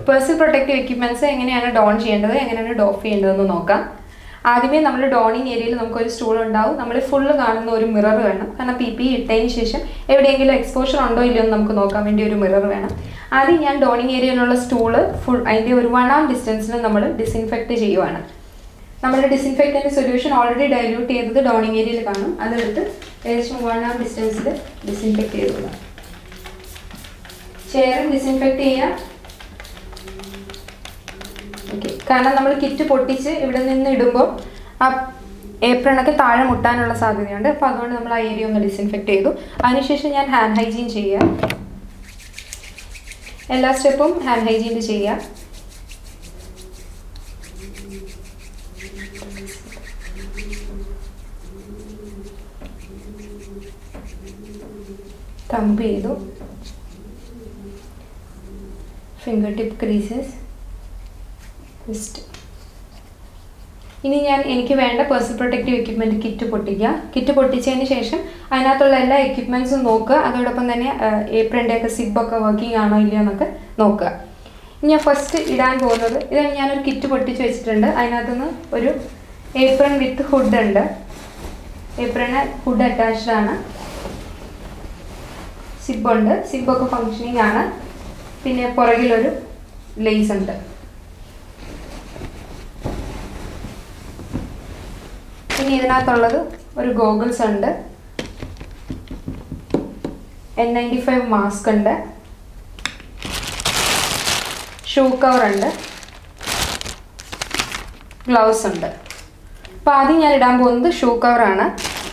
personal protective equipments എങ്ങനെയാണ് don ചെയ്യേണ്ടത് എങ്ങനെയാണ് ഡോഫ് ചെയ്യേണ്ടതെന്ന് നോക്കാം ആദ്യമേ നമ്മൾ ഡോണിങ് ഏരിയയിൽ നമുക്കൊരു സ്റ്റൂൾ ഉണ്ടാവും നമ്മൾ ഫുള്ള് കാണുന്ന ഒരു മിറർ വേണം കാരണം പി പി ഇട്ടതിന് ശേഷം എവിടെയെങ്കിലും എക്സ്പോഷർ ഉണ്ടോ ഇല്ലയോ എന്ന് നമുക്ക് നോക്കാൻ വേണ്ടി ഒരു മിറർ വേണം ആദ്യം ഞാൻ ഡോണിങ് ഏരിയയിലുള്ള സ്റ്റൂള് ഫുൾ അതിൻ്റെ ഒരു വൺ ആം ഡിസ്റ്റൻസിൽ നമ്മൾ ഡിസിൻഫെക്റ്റ് ചെയ്യുവാണ് നമ്മുടെ ഡിസിൻഫെക്റ്റൻ്റ് സൊല്യൂഷൻ ഓൾറെഡി ഡൈല്യൂട്ട് ചെയ്തത് ഡോണിങ് ഏരിയയിൽ കാണും അതെടുത്ത് ഏകദേശം വൺ ആം ഡിസ്റ്റൻസിൽ ഡിസിൻഫെക്റ്റ് ചെയ്തതാണ് ചെയറും ഡിസിൻഫെക്റ്റ് ചെയ്യുക ഓക്കെ കാരണം നമ്മൾ കിറ്റ് പൊട്ടിച്ച് ഇവിടെ നിന്ന് ഇടുമ്പോൾ ആ ഏപ്രിലൊക്കെ താഴെ മുട്ടാനുള്ള സാധ്യതയുണ്ട് അപ്പോൾ അതുകൊണ്ട് നമ്മൾ ആ ഏരിയ ഒന്ന് ഡിസിൻഫെക്റ്റ് ചെയ്തു അതിനുശേഷം ഞാൻ ഹാൻഡ് ഹൈജീൻ ചെയ്യുക എല്ലാ സ്റ്റെപ്പും ഹാൻഡ് ഹൈജീൻ ചെയ്യുക തമ്പ് ചെയ്തു ഫിംഗർ ടിപ്പ് ക്രീസസ് ജസ്റ്റ് ഇനി ഞാൻ എനിക്ക് വേണ്ട പേഴ്സണൽ പ്രൊട്ടക്റ്റീവ് എക്യുപ്മെൻറ്റ് കിറ്റ് പൊട്ടിക്കുക കിറ്റ് പൊട്ടിച്ചതിന് ശേഷം അതിനകത്തുള്ള എല്ലാ എക്യുപ്മെൻറ്റ്സും നോക്കുക അതോടൊപ്പം തന്നെ ഏപ്രിൻ്റെ ഒക്കെ സിബൊക്കെ വർക്കിംഗ് ആണോ ഇല്ലയോ എന്നൊക്കെ നോക്കുക ഇനി ഞാൻ ഫസ്റ്റ് ഇടാൻ പോകുന്നത് ഇതാണ് ഞാനൊരു കിറ്റ് പൊട്ടിച്ച് വെച്ചിട്ടുണ്ട് അതിനകത്തുനിന്ന് ഒരു ഏപ്രിൻ വിത്ത് ഹുഡ് ഉണ്ട് ഏപ്രിന് ഹുഡ് അറ്റാച്ച്ഡ് ആണ് സിബുണ്ട് സിബൊക്കെ ഫങ്ഷനിങ് ആണ് പിന്നെ പുറകിലൊരു ലേസ് ഉണ്ട് പിന്നെ ഇതിനകത്തുള്ളത് ഒരു ഗോഗിൾസ് ഉണ്ട് എൻ നയൻറ്റി ഫൈവ് മാസ്ക് ഉണ്ട് ഷൂ കവർ ഉണ്ട് ഗ്ലൗസ് ഉണ്ട് അപ്പോൾ ആദ്യം ഞാൻ ഇടാൻ പോകുന്നത് ഷൂ കവറാണ്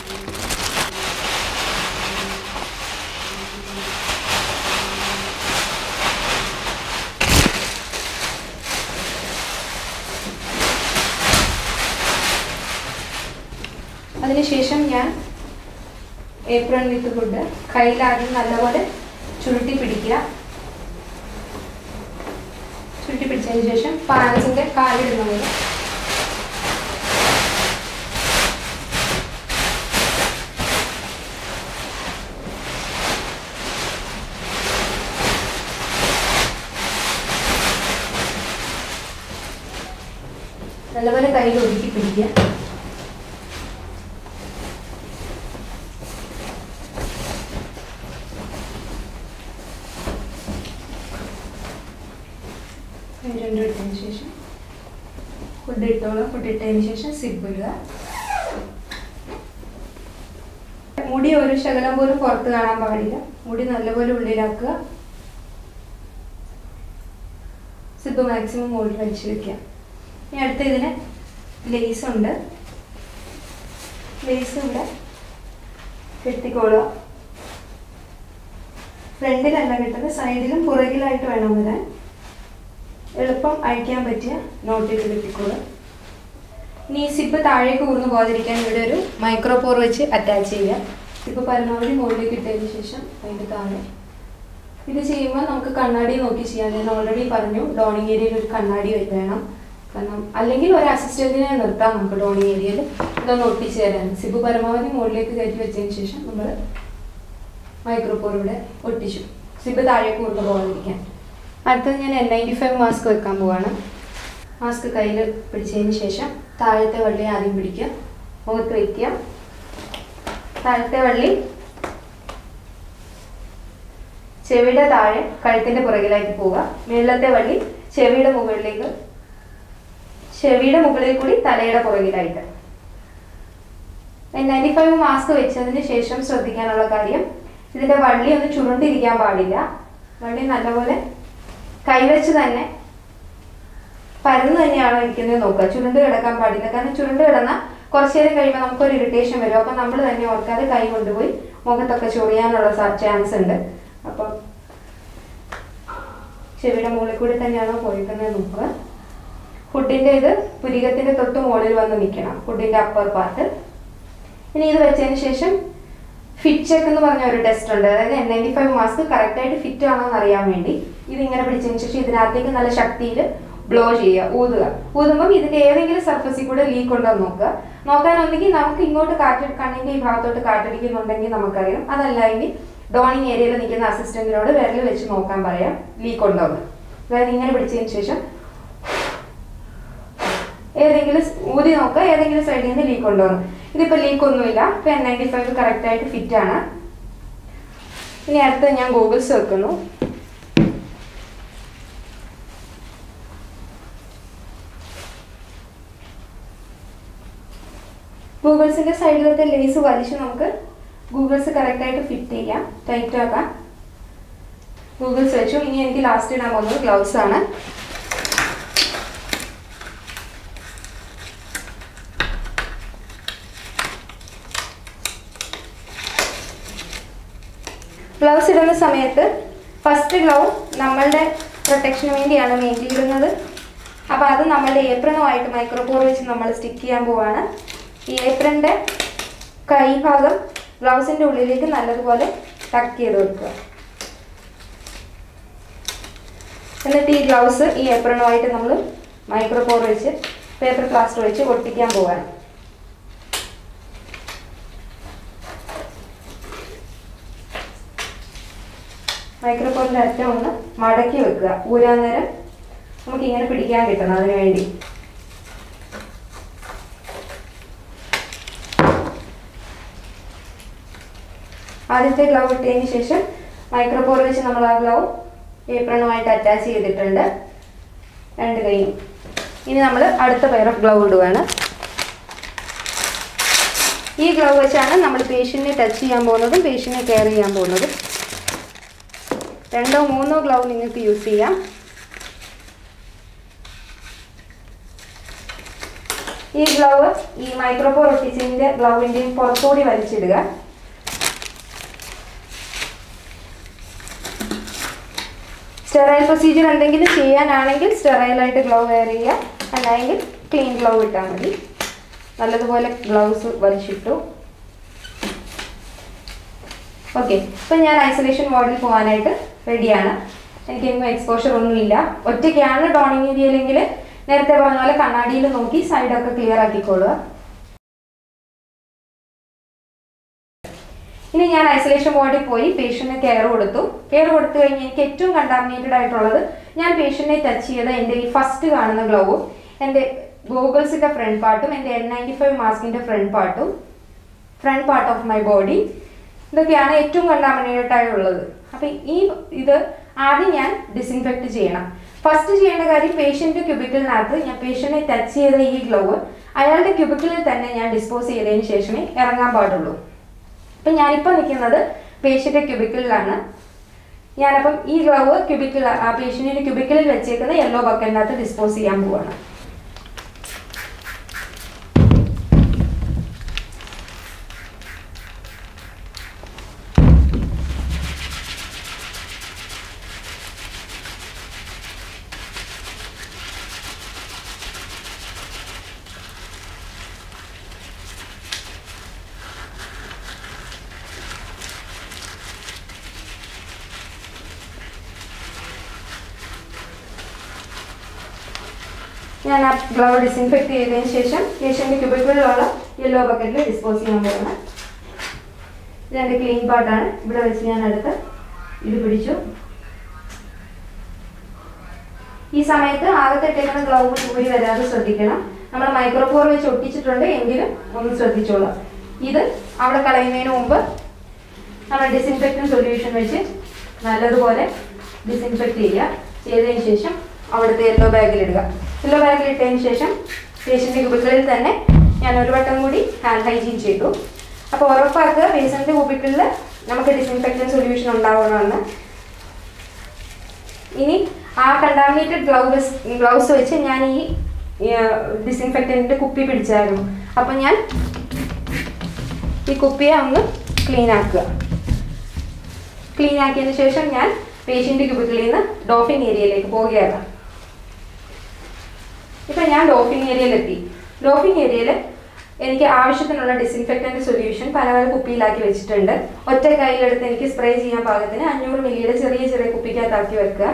അതിനുശേഷം ഞാൻ ഏപ്രിൽ വിത്ത് ഫുഡ് കയ്യിലാദ്യം നല്ലപോലെ ചുരുട്ടി പിടിക്കുക ചുരുട്ടി പിടിച്ചതിന് ശേഷം പാൻസിൻ്റെ കാലിടുന്ന പോലെ നല്ലപോലെ കയ്യിൽ ഒതുക്കി പിടിക്കുക രണ്ടും ഇട്ടതിന് ശേഷം ഫുഡ് ഇട്ടോളാം ഫുഡ് ഇട്ടതിന് ശേഷം സിബ് ഇടുക മുടി ഒരു ശകലം പോലും പുറത്ത് കാണാൻ പാടില്ല മുടി നല്ലപോലെ ഉള്ളിലാക്കുക സിബ് മാക്സിമം മുകളിൽ വലിച്ചു വെക്കുക ഇനി അടുത്ത ഇതിന് ലേസ് ഉണ്ട് ലേസ് ഇവിടെ കെട്ടിക്കോളുക ഫ്രണ്ടിലല്ല കെട്ടുന്നത് സൈഡിലും പുറകിലായിട്ട് വേണം വരാൻ എളുപ്പം അഴിക്കാൻ പറ്റിയ നോട്ടിട്ട് കിട്ടിക്കോളും ഇനി ഈ സിപ്പ് താഴേക്ക് ഊർന്നു പോകാതിരിക്കാൻ ഇവിടെ ഒരു മൈക്രോപോർ വെച്ച് അറ്റാച്ച് ചെയ്യുക സിപ്പ് പരമാവധി മുകളിലേക്ക് ഇട്ടതിന് ശേഷം അതിൻ്റെ താഴെ ഇത് ചെയ്യുമ്പോൾ നമുക്ക് കണ്ണാടി നോക്കി ചെയ്യാം ഞാൻ ഓൾറെഡി പറഞ്ഞു ഡോണിങ് ഏരിയയിൽ ഒരു കണ്ണാടി വേണം കാരണം അല്ലെങ്കിൽ ഒരു അസിസ്റ്റന്റിനെ നിർത്താം നമുക്ക് ഡോണിങ് ഏരിയയിൽ ഇതൊന്ന് ഒട്ടിച്ച് തരാൻ സിപ്പ് പരമാവധി മുകളിലേക്ക് കയറ്റി വെച്ചതിന് ശേഷം നമ്മൾ മൈക്രോപോർ ഇവിടെ ഒട്ടിച്ചു സിപ്പ് താഴേക്ക് ഊർന്നു പോകാതിരിക്കാൻ അടുത്തത് ഞാൻ എൻ നയൻറ്റി ഫൈവ് മാസ്ക് വെക്കാൻ പോവാണ് മാസ്ക് കയ്യിൽ പിടിച്ചതിന് ശേഷം താഴത്തെ വള്ളി ആദ്യം പിടിക്കുക മുഖത്ത് വയ്ക്കുക താഴത്തെ വള്ളി ചെവിയുടെ താഴെ കഴുത്തിന്റെ പുറകിലായിട്ട് പോവുക മുകളിലത്തെ വള്ളി ചെവിയുടെ മുകളിലേക്ക് ചെവിയുടെ മുകളിൽ കൂടി തലയുടെ പുറകിലായിട്ട് എൻ നയൻറ്റി ഫൈവ് മാസ്ക് വെച്ചതിന് ശേഷം ശ്രദ്ധിക്കാനുള്ള കാര്യം ഇതിന്റെ വള്ളി ഒന്ന് ചുരുണ്ടിരിക്കാൻ പാടില്ല വള്ളി നല്ലപോലെ കൈവച്ച് തന്നെ പരന്ന് തന്നെയാണോ ഇരിക്കുന്നത് നോക്കുക ചുരുണ്ട് കിടക്കാൻ പാടില്ല കാരണം ചുരുണ്ട് കിടന്നാൽ കുറച്ചു നേരം കഴിയുമ്പോൾ നമുക്കൊരു ഇറിറ്റേഷൻ വരും അപ്പം നമ്മൾ തന്നെ ഓർക്കാതെ കൈ കൊണ്ടുപോയി മുഖത്തൊക്കെ ചൊറിയാനുള്ള ചാൻസ് ഉണ്ട് അപ്പം ചെവിയുടെ മുകളിൽ കൂടി തന്നെയാണോ പോയിരിക്കുന്നത് നോക്കുക ഫുഡിന്റെ ഇത് പുരികത്തിന്റെ തൊട്ട് മുകളിൽ വന്ന് നിൽക്കണം ഫുഡിന്റെ അപ്പർ പാർട്ട് ഇനി ഇത് വെച്ചതിന് ശേഷം ഫിറ്റ് ചെക്ക് എന്ന് പറഞ്ഞ ഒരു ടെസ്റ്റ് ഉണ്ട് അതായത് N ninety five mask correct ആയിട്ട് ഫിറ്റ് ആണോ എന്ന് അറിയാൻ വേണ്ടി ഇത് ഇങ്ങനെ പിടിച്ചതിന് ശേഷം ഇതിനകത്തേക്ക് നല്ല ശക്തിയിൽ ബ്ലോ ചെയ്യുക ഊതുക ഊതുമ്പം ഇതിന്റെ ഏതെങ്കിലും സർഫസിൽ കൂടെ ലീക്ക് ഉണ്ടോ എന്ന് നോക്കുക നോക്കാനുണ്ടെങ്കിൽ നമുക്ക് ഇങ്ങോട്ട് കാറ്റ് കണ്ണിന്റെ ഈ ഭാഗത്തോട്ട് കാറ്റടിക്കുന്നുണ്ടെങ്കിൽ നമുക്കറിയാം അതല്ല എങ്കിൽ ഡോണിങ് ഏരിയയിൽ നിൽക്കുന്ന അസിസ്റ്റന്റിനോട് വിരൽ വെച്ച് നോക്കാൻ പറയാം ലീക്ക് ഉണ്ടോ എന്ന് അതായത് ഇങ്ങനെ പിടിച്ചതിന് ശേഷം ഏതെങ്കിലും ഊതി നോക്കുക ഏതെങ്കിലും സൈഡിൽ നിന്ന് ലീക്ക് ഉണ്ടോ എന്ന് ഇതിപ്പോൾ ലീക്ക് ഒന്നുമില്ല ഇപ്പം എൻ നയൻറ്റി ഫൈവ് കറക്റ്റായിട്ട് ഫിറ്റ് ആണ് ഇനി അടുത്ത് ഞാൻ ഗൂഗിൾസ് വെക്കുന്നു ഗൂഗിൾസിന്റെ സൈഡിലത്തെ ലേസ് വലിച്ച് നമുക്ക് ഗൂഗിൾസ് കറക്റ്റായിട്ട് ഫിറ്റ് ചെയ്യാം ടൈറ്റ് ആക്കാം ഗൂഗിൾസ് വെച്ചു ഇനി എനിക്ക് ലാസ്റ്റ് ഇടാൻ പോകുന്നത് ഗ്ലൗസ് ആണ് ഗ്ലൗസ് ഇടുന്ന സമയത്ത് ഫസ്റ്റ് ഗ്ലൗ നമ്മളുടെ പ്രൊട്ടക്ഷന് വേണ്ടിയാണ് മെയിൻലി ഇടുന്നത് അപ്പോൾ അത് നമ്മളുടെ ഏപ്രണുമായിട്ട് മൈക്രോപോർ വെച്ച് നമ്മൾ സ്റ്റിക്ക് ചെയ്യാൻ പോവാണ് ഈ ഏപ്രൻ്റെ കൈ ഭാഗം ഗ്ലൗസിൻ്റെ ഉള്ളിലേക്ക് നല്ലതുപോലെ ടക്ക് ചെയ്ത് വെക്കുക എന്നിട്ട് ഈ ഗ്ലൗസ് ഈ ഏപ്രണുമായിട്ട് നമ്മൾ മൈക്രോപോർ വെച്ച് പേപ്പർ പ്ലാസ്റ്റർ വെച്ച് ഒട്ടിക്കാൻ പോവാണ് മൈക്രോഫോണിൻ്റെ അറ്റം ഒന്ന് മടക്കി വെക്കുക ഊരാൻ നേരം നമുക്ക് ഇങ്ങനെ പിടിക്കാൻ കിട്ടണം അതിന് വേണ്ടി ആദ്യത്തെ ഗ്ലൗ ഇട്ടതിന് ശേഷം മൈക്രോപോർ വെച്ച് നമ്മൾ ആ ഗ്ലൗ ഏപ്രണുമായിട്ട് അറ്റാച്ച് ചെയ്തിട്ടുണ്ട് രണ്ട് കൈയും ഇനി നമ്മൾ അടുത്ത പെയർ ഓഫ് ഗ്ലൗ ഇടുകയാണ് ഈ ഗ്ലൗ വെച്ചാണ് നമ്മൾ പേഷ്യൻറ്റിനെ ടച്ച് ചെയ്യാൻ പോകുന്നതും പേഷ്യൻറ്റിനെ കെയർ ചെയ്യാൻ പോകുന്നതും രണ്ടോ മൂന്നോ ഗ്ലൗ നിങ്ങൾക്ക് യൂസ് ചെയ്യാം ഈ ഗ്ലൗ ഈ മൈക്രോപോർ ഒട്ടിച്ചതിൻ്റെ ഗ്ലൗവിൻ്റെയും പുറത്തുകൂടി വലിച്ചിടുക സ്റ്റെറൈൽ പ്രൊസീജിയർ എന്തെങ്കിലും ചെയ്യാനാണെങ്കിൽ സ്റ്റെറൈലായിട്ട് ഗ്ലൗ വെയർ ചെയ്യുക അല്ലെങ്കിൽ ക്ലീൻ ഗ്ലൗ ഇട്ടാൽ മതി നല്ലതുപോലെ ഗ്ലൗസ് വലിച്ചിട്ടു ഓക്കെ ഇപ്പം ഞാൻ ഐസൊലേഷൻ വാർഡിൽ പോകാനായിട്ട് റെഡിയാണ് എനിക്കെങ്ങും എക്സ്പോഷർ ഒന്നുമില്ല ഒറ്റയ്ക്കാണ് ഡോണിങ് ഏരിയയിലെങ്കിൽ നേരത്തെ പറഞ്ഞ പോലെ കണ്ണാടിയിൽ നോക്കി സൈഡൊക്കെ ക്ലിയർ ആക്കിക്കൊള്ളുക ഇനി ഞാൻ ഐസൊലേഷൻ വാർഡിൽ പോയി പേഷ്യന്റിന് കെയർ കൊടുത്തു കെയർ കൊടുത്തു കഴിഞ്ഞ് എനിക്ക് ഏറ്റവും കണ്ടാമിനേറ്റഡ് ആയിട്ടുള്ളത് ഞാൻ പേഷ്യന്റിനെ ടച്ച് ചെയ്ത എൻ്റെ ഈ ഫസ്റ്റ് കാണുന്ന ഗ്ലൗവും എൻ്റെ ഗോഗിൾസിൻ്റെ ഫ്രണ്ട് പാർട്ടും എൻ്റെ എൻ നയൻറ്റി ഫൈവ് മാസ്കിൻ്റെ ഫ്രണ്ട് പാർട്ടും front part of my body ഇതൊക്കെയാണ് ഏറ്റവും കണ്ടാമിനേറ്റഡ് ആയുള്ളത് അപ്പം ഈ ഇത് ആദ്യം ഞാൻ ഡിസിൻഫെക്റ്റ് ചെയ്യണം ഫസ്റ്റ് ചെയ്യേണ്ട കാര്യം പേഷ്യൻ്റ് ക്യൂബിക്കലിനകത്ത് ഞാൻ പേഷ്യൻറ്റിനെ ടച്ച് ചെയ്ത ഈ ഗ്ലൗവ് അയാളുടെ ക്യൂബിക്കലിൽ തന്നെ ഞാൻ ഡിസ്പോസ് ചെയ്തതിന് ശേഷമേ ഇറങ്ങാൻ പാടുള്ളൂ അപ്പം ഞാനിപ്പോൾ നിൽക്കുന്നത് പേഷ്യൻ്റെ ക്യൂബിക്കലിലാണ് ഞാനപ്പം ഈ ഗ്ലൗവ് ക്യൂബിക്കിൾ ആ പേഷ്യൻറ്റിൻ്റെ ക്യൂബിക്കലിൽ വെച്ചേക്കുന്ന യെല്ലോ ബക്കറ്റിനകത്ത് ഡിസ്പോസ് ചെയ്യാൻ പോവാണ് ഞാൻ ആ ഗ്ലൗ ഡിസിൻഫെക്ട് ചെയ്തതിന് ശേഷം പേഷ്യൻ്റെ ക്യൂബിക്കിലുള്ള യെല്ലോ ബക്കറ്റിൽ ഡിസ്പോസ് ചെയ്യാൻ പോകുന്നത് ഇതെൻ്റെ ക്ലീൻ പാർട്ടാണ് ഇവിടെ വെച്ച് ഞാൻ അടുത്ത് ഇത് പിടിച്ചു ഈ സമയത്ത് ആകത്തെ ഇട്ടേക്കുന്ന ഗ്ലൗ ഊരി വരാതെ ശ്രദ്ധിക്കണം നമ്മൾ മൈക്രോപോർ വെച്ച് ഒട്ടിച്ചിട്ടുണ്ട് എങ്കിലും ഒന്ന് ശ്രദ്ധിച്ചോളാം ഇത് അവിടെ കളയുന്നതിന് മുമ്പ് നമ്മൾ ഡിസിൻഫെക്റ്റൻ സൊല്യൂഷൻ വെച്ച് നല്ലതുപോലെ ഡിസിൻഫെക്റ്റ് ചെയ്യുക ചെയ്തതിന് ശേഷം അവിടുത്തെ യെല്ലോ ബാഗിലിടുക യെല്ലോ ബാഗിലിട്ടതിന് ശേഷം പേഷ്യൻ്റെ കുബിക്കളിൽ തന്നെ ഞാൻ ഒരു വട്ടം കൂടി ഹാൻഡ് ഹൈജീൻ ചെയ്തു അപ്പോൾ ഉറപ്പാക്കുക പേഷ്യൻ്റെ കുബിക്കളിൽ നമുക്ക് ഡിസിൻഫെക്റ്റൻ സൊല്യൂഷൻ ഉണ്ടാവണമെന്ന് ഇനി ആ കണ്ടാമിനേറ്റഡ് ഗ്ലൗസ് ഗ്ലൗസ് വെച്ച് ഞാൻ ഈ ഡിസിൻഫെക്റ്റൻറ്റിൻ്റെ കുപ്പി പിടിച്ചായിരുന്നു അപ്പം ഞാൻ ഈ കുപ്പിയെ ഒന്ന് ക്ലീൻ ആക്കുക ക്ലീൻ ആക്കിയതിന് ശേഷം ഞാൻ പേഷ്യൻ്റ് ക്യൂബിക്കിളിൽ നിന്ന് ഡോഫിംഗ് ഏരിയയിലേക്ക് പോവുകയാണ് ഇപ്പം ഞാൻ ഡോഫിംഗ് ഏരിയയിലെത്തി ഡോഫിംഗ് ഏരിയയിൽ എനിക്ക് ആവശ്യത്തിനുള്ള ഡിസിൻഫെക്റ്റൻ്റ് സൊല്യൂഷൻ പല പല കുപ്പിയിലാക്കി വെച്ചിട്ടുണ്ട് ഒറ്റ കയ്യിലെടുത്ത് എനിക്ക് സ്പ്രേ ചെയ്യാൻ പാകത്തിന് അഞ്ഞൂറ് മില്ലിയുടെ ചെറിയ ചെറിയ കുപ്പിക്കകത്താക്കി വെക്കുക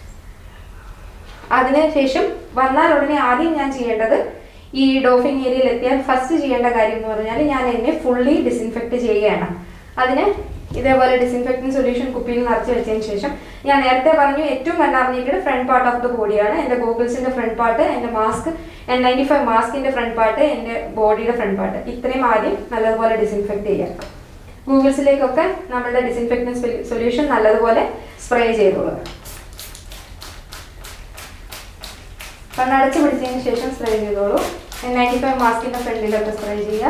അതിനുശേഷം വന്നാൽ ഉടനെ ആദ്യം ഞാൻ ചെയ്യേണ്ടത് ഈ ഡോഫിംഗ് ഏരിയയിൽ എത്തിയാൽ ഫസ്റ്റ് ചെയ്യേണ്ട കാര്യം എന്ന് പറഞ്ഞാൽ ഞാൻ എന്നെ ഫുള്ളി ഡിസിൻഫെക്റ്റ് ചെയ്യുകയാണ് അതിന് ഇതേപോലെ ഡിസിൻഫെക്റ്റിംഗ് സൊല്യൂഷൻ കുപ്പിയിൽ നിറച്ച് വെച്ചതിന് ശേഷം ഞാൻ നേരത്തെ പറഞ്ഞു ഏറ്റവും കണ്ടറിഞ്ഞിട്ട് ഫ്രണ്ട് പാർട്ട് ഓഫ് ദ ബോഡിയാണ് എൻ്റെ ഗൂഗിൾസിൻ്റെ ഫ്രണ്ട് പാർട്ട് എൻ്റെ മാസ്ക് എൻ നയൻറ്റി ഫൈവ് മാസ്കിൻ്റെ ഫ്രണ്ട് പാർട്ട് എൻ്റെ ബോഡിയുടെ ഫ്രണ്ട് പാർട്ട് ഇത്രയും ആദ്യം നല്ലതുപോലെ ഡിസിൻഫെക്റ്റ് ചെയ്യാം ഗൂഗിൾസിലേക്കൊക്കെ നമ്മളുടെ ഡിസിൻഫെക്റ്റിംഗ് സൊല്യൂഷൻ നല്ലതുപോലെ സ്പ്രേ ചെയ്തോളുക കണ്ണടച്ച് പിടിച്ചതിന് ശേഷം സ്പ്രേ ചെയ്തോളൂ നയൻറ്റി ഫൈവ് മാസ്കിൻ്റെ ഫ്രണ്ടിലൊക്കെ സ്പ്രേ ചെയ്യുക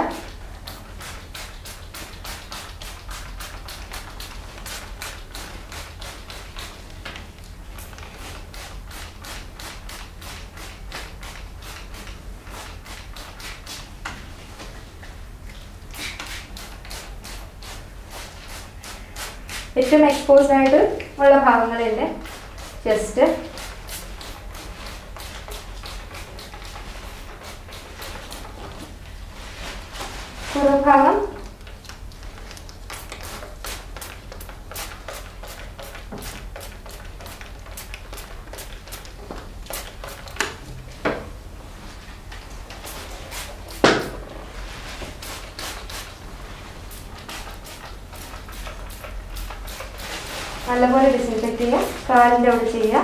ഏറ്റവും എക്സ്പോസ്ഡ് ആയിട്ട് ഉള്ള ഭാഗങ്ങളിൻ്റെ ചെസ്റ്റ് പുറംഭാഗം നല്ലപോലെ ഡിസിൻഫെക്റ്റ് ചെയ്യുക കാലിൻ്റെ അവിടെ ചെയ്യുക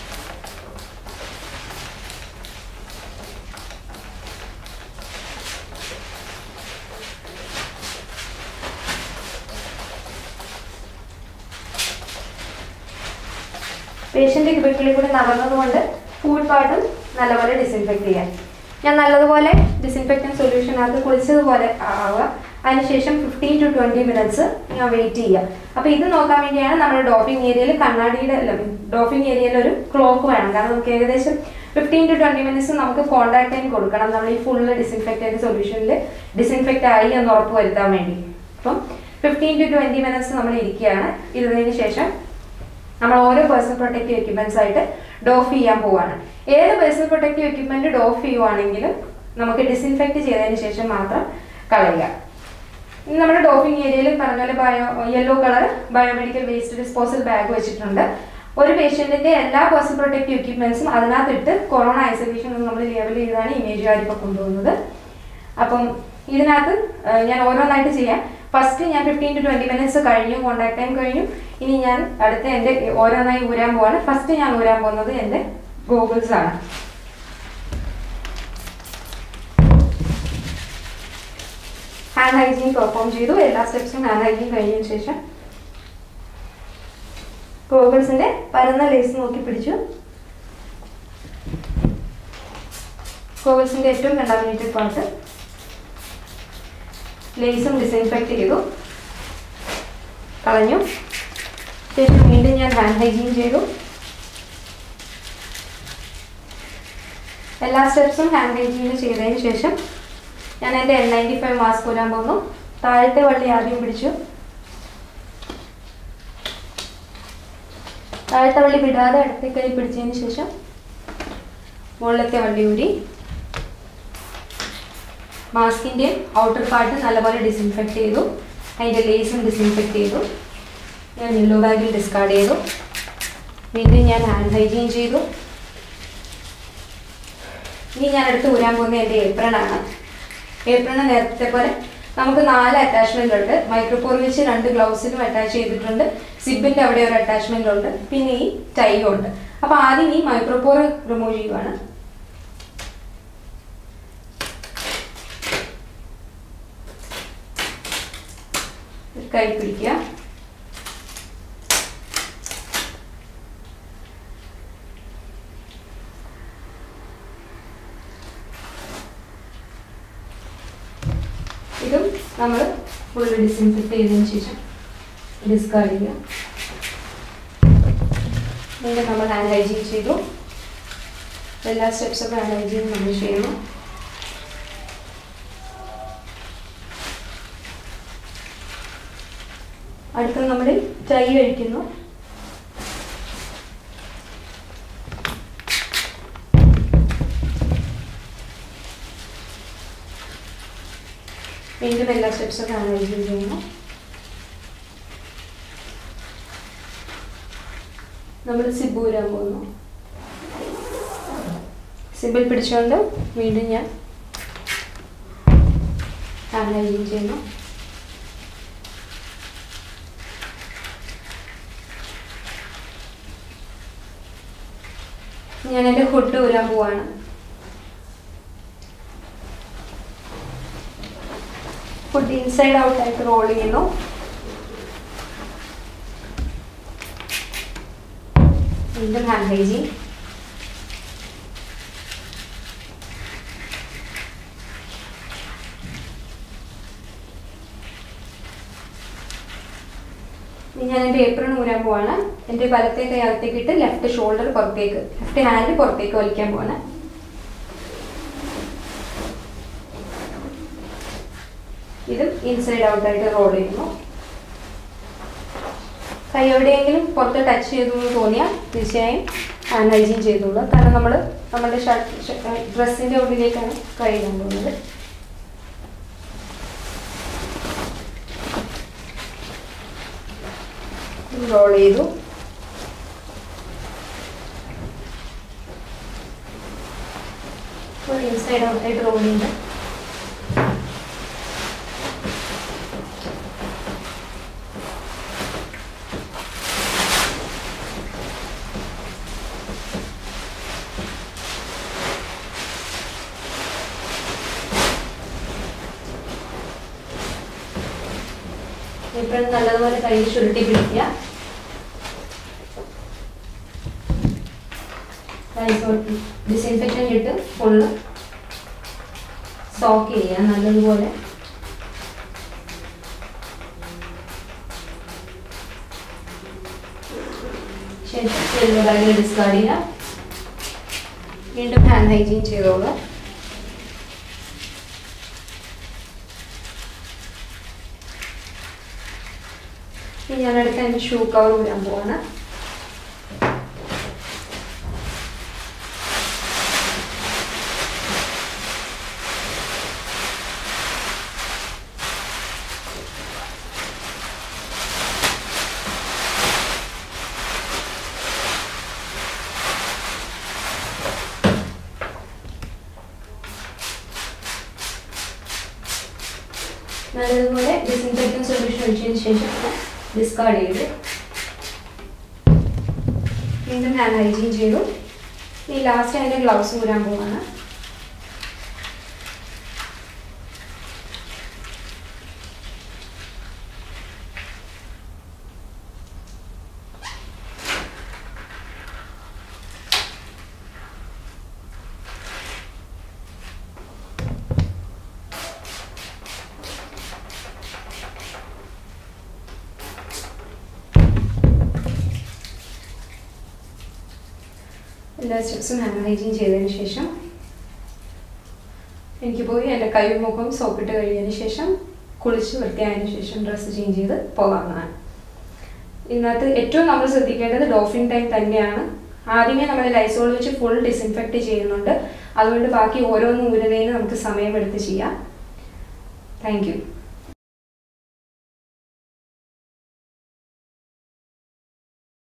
പേഷ്യൻ്റ് കിബിക്കിളിൽ കൂടി നടന്നതുകൊണ്ട് ഫുഡ് പാർട്ടും നല്ലപോലെ ഡിസിൻഫെക്റ്റ് ചെയ്യാം ഞാൻ നല്ലതുപോലെ ഡിസിൻഫെക്റ്റൻ സൊല്യൂഷനകത്ത് കുളിച്ചതുപോലെ ആവുക അതിനുശേഷം ഫിഫ്റ്റീൻ ടു ട്വൻറ്റി മിനിറ്റ്സ് ഞാൻ വെയിറ്റ് ചെയ്യുക അപ്പോൾ ഇത് നോക്കാൻ വേണ്ടിയാണ് നമ്മുടെ ഡോപ്പിംഗ് ഏരിയയിൽ കണ്ണാടിയുടെ അല്ല ഡോപ്പിംഗ് ഏരിയയിൽ ഒരു ക്ലോക്ക് വേണം കാരണം നമുക്ക് ഏകദേശം ഫിഫ്റ്റീൻ ടു ട്വൻറ്റി മിനിറ്റ്സ് നമുക്ക് കോൺടാക്ട് ടൈം കൊടുക്കണം നമ്മൾ ഈ ഫുള്ള് ഡിസിൻഫെക്റ്റഡ് സൊല്യൂഷനിൽ ഡിസിൻഫെക്റ്റ് ആയി എന്ന് ഉറപ്പ് വരുത്താൻ വേണ്ടി അപ്പം ഫിഫ്റ്റീൻ ടു ട്വൻറ്റി മിനിറ്റ്സ് നമ്മൾ ഇരിക്കുകയാണ് ഇരുന്നതിന് ശേഷം നമ്മൾ ഓരോ പേഴ്സണൽ പ്രൊട്ടക്റ്റീവ് എക്യുപ്മെന്റ്സ് ആയിട്ട് ഡോഫ് ചെയ്യാൻ പോവാണ് ഏത് പേഴ്സണൽ പ്രൊട്ടക്റ്റീവ് എക്യുപ്മെന്റ് ഡോഫ് ചെയ്യുവാണെങ്കിലും നമുക്ക് ഡിസിൻഫെക്റ്റ് ചെയ്തതിന് ശേഷം മാത്രം കളയുക ഇനി നമ്മുടെ ഡോപ്പിംഗ് ഏരിയയിൽ പറഞ്ഞ പോലെ bio yellow colour biomedical waste disposal bag വെച്ചിട്ടുണ്ട് ഒരു പേഷ്യന്റിന്റെ എല്ലാ പേഴ്സണൽ പ്രൊട്ടക്റ്റീവ് എക്യുപ്മെന്റ്സും അതിനകത്തിട്ട് കൊറോണ ഐസൊലേഷൻ നമ്മൾ ലേബൽ ചെയ്താണ് ഇമേജുകാർ ഇപ്പോൾ കൊണ്ടുപോകുന്നത് അപ്പം ഇതിനകത്ത് ആ, ഞാൻ ഓരോന്നായിട്ട് ചെയ്യാം ഫസ്റ്റ് ഞാൻ ഫിഫ്റ്റീൻ ടു ട്വൻറ്റി മിനിറ്റ്സ് കഴിഞ്ഞു കോൺടാക്ട് ടൈം കഴിഞ്ഞു ഇനി ഞാൻ അടുത്ത എൻ്റെ ഓരോന്നായി ഊരാൻ പോവാണ് ഫസ്റ്റ് ഞാൻ ഊരാൻ പോകുന്നത് എൻ്റെ ഗോഗിൾസ് ആണ് ഹാൻഡ് ഹൈജീൻ പെർഫോം ചെയ്തു എല്ലാ സ്റ്റെപ്സും ഹാൻഡ് ഹൈജീൻ കഴിഞ്ഞതിന് ശേഷം ഗോഗിൾസിന്റെ പരന്ന ലേസ് നോക്കി പിടിച്ചു ഗോഗിൾസിന്റെ ഏറ്റവും കണ്ടാമിനേറ്റഡ് പാർട്ട് ലേസും ഡിസിൻഫെക്റ്റ് ചെയ്തു കളഞ്ഞു ശേഷം വീണ്ടും ഞാൻ ഹാൻഡ് ഹൈജീൻ ചെയ്തു എല്ലാ സ്റ്റെപ്സും ഹാൻഡ് ഹൈജീൻ ചെയ്തതിന് ശേഷം ഞാൻ എൻ്റെ എൻ നയൻറ്റി ഫൈവ് മാസ്ക് ഊരാൻ പോകുന്നു താഴത്തെ വള്ളി ആദ്യം പിടിച്ചു താഴത്തെ വള്ളി വിടാതെ അടുത്ത കൈ പിടിച്ചതിന് ശേഷം മുകളിലത്തെ വള്ളി ഊരി മാസ്കിൻ്റെ ഔട്ടർ പാർട്ട് നല്ലപോലെ ഡിസിൻഫെക്റ്റ് ചെയ്തു അതിൻ്റെ ലേസും ഡിസിൻഫെക്റ്റ് ചെയ്തു ഞാൻ യെല്ലോ ബാഗിൽ ഡിസ്കാർഡ് ചെയ്തു വീണ്ടും ഞാൻ ഹാൻഡ് ഹൈജീൻ ചെയ്തു ഇനി ഞാൻ അടുത്ത് ഊരാൻ പോകുന്ന എൻ്റെ ഏപ്രൺ ആണ് ഏപ്രണ് നേരത്തെ പോലെ നമുക്ക് നാല് അറ്റാച്ച്മെന്റ് ഉണ്ട് മൈക്രോപോർ വെച്ച് രണ്ട് ഗ്ലൗസിനും അറ്റാച്ച് ചെയ്തിട്ടുണ്ട് സിബിന്റെ അവിടെ ഒരു അറ്റാച്ച്മെന്റ് ഉണ്ട് പിന്നെ ഈ ടൈയും ഉണ്ട് അപ്പൊ ആദ്യം ഈ മൈക്രോപോർ റിമൂവ് ചെയ്യുവാണ് കൈ പിടിക്കുക ഇതും നമ്മൾ ഫുള്ള് ഡിസിൻഫെക്റ്റ് ചെയ്തതിന് ശേഷം ഡിസ്കാർഡ് ചെയ്യുക വീണ്ടും നമ്മൾ ഹാൻഡ് ഹൈജീൻ ചെയ്തു എല്ലാ സ്റ്റെപ്സൊക്കെ ഹാൻഡ് ഹൈജീൻ നമ്മൾ ചെയ്യുന്നു അടുത്ത നമ്മൾ ടൈ കഴിക്കുന്നു വീണ്ടും എല്ലാ സ്റ്റെപ്സൊക്കെ അനലൈസ് ചെയ്യുന്നു നമ്മൾ സിബ് ഊരാൻ പോകുന്നു സിബിൽ പിടിച്ചുകൊണ്ട് വീണ്ടും ഞാൻ അനലൈസ് ചെയ്യുന്നു ഞാൻ എൻ്റെ ഹുഡ് ഊരാൻ പോവാണ് ഫുഡ് ഇൻസൈഡ് ഔട്ട് ആയിട്ട് റോൾ ചെയ്യുന്നു വീണ്ടും ഹാൻഡ് ഹൈജീൻ ഇനി ഞാൻ എൻ്റെ ഏപ്രിൺ ഊരാൻ പോവാണ് എൻ്റെ വലത്തെ കൈ അകത്തേക്ക് ഇട്ട് ലെഫ്റ്റ് ഷോൾഡർ പുറത്തേക്ക് ലെഫ്റ്റ് ഹാൻഡ് പുറത്തേക്ക് വലിക്കാൻ പോവാണ് ഇതും ഇൻസൈഡ് ഔട്ട് ആയിട്ട് റോൾ ചെയ്യുന്നു കൈ എവിടെയെങ്കിലും പുറത്ത് ടച്ച് ചെയ്തു എന്ന് തോന്നിയാൽ തീർച്ചയായും ഹാൻഡ് ഹൈജീൻ ചെയ്തോളൂ കാരണം നമ്മൾ നമ്മുടെ ഷർട്ട് ഡ്രസ്സിൻ്റെ ഉള്ളിലേക്കാണ് കൈ ഇടാൻ പോകുന്നത് റോൾ ചെയ്തു ഫുൾ ഇൻസൈഡ് ഔട്ടായിട്ട് റോൾ ചെയ്ത് എപ്പോഴും നല്ലതുപോലെ കൈ ചുരുട്ടി പിടിക്കുക ഡിസിൻഫെക്ഷൻ ഇട്ട് ഫുള്ള് സോക്ക് ചെയ്യുക നല്ലതുപോലെ ശേഷം ചെല്ലുന്ന ബാഗിൽ ഡിസ്കാർഡ് ചെയ്യുക വീണ്ടും ഹാൻഡ് ഹൈജീൻ ചെയ്തോളൂ ഇനി ഞാൻ അടുത്ത എൻ്റെ ഷൂ കവർ ഊരാൻ പോവാണ് നല്ലതുപോലെ ഡിസിൻഫെക്റ്റൻ സൊല്യൂഷൻ ഒഴിച്ചതിന് ശേഷം ഡിസ്കാർഡ് ചെയ്ത് വീണ്ടും ഹാൻഡ് ഹൈജീൻ ചെയ്തു ഈ ലാസ്റ്റ് അതിൻ്റെ ഗ്ലൗസ് ഊരാൻ പോവാണ് എല്ലാ സ്റ്റെപ്സും ഹാൻഡ് ഹൈജീൻ ചെയ്തതിന് ശേഷം എനിക്ക് പോയി എൻ്റെ കൈയും മുഖവും സോപ്പിട്ട് കഴിഞ്ഞതിന് ശേഷം കുളിച്ച് വൃത്തിയായതിനു ശേഷം ഡ്രസ്സ് ചേഞ്ച് ചെയ്ത് പോകാവുന്നതാണ് ഇതിനകത്ത് ഏറ്റവും നമ്മൾ ശ്രദ്ധിക്കേണ്ടത് ഡോഫിൻ ടൈം തന്നെയാണ് ആദ്യമേ നമ്മൾ ലൈസോൾ വെച്ച് ഫുൾ ഡിസിൻഫെക്റ്റ് ചെയ്യുന്നുണ്ട് അതുകൊണ്ട് ബാക്കി ഓരോന്നും ഊരുന്നതിന് നമുക്ക് സമയമെടുത്ത് ചെയ്യാം താങ്ക് യു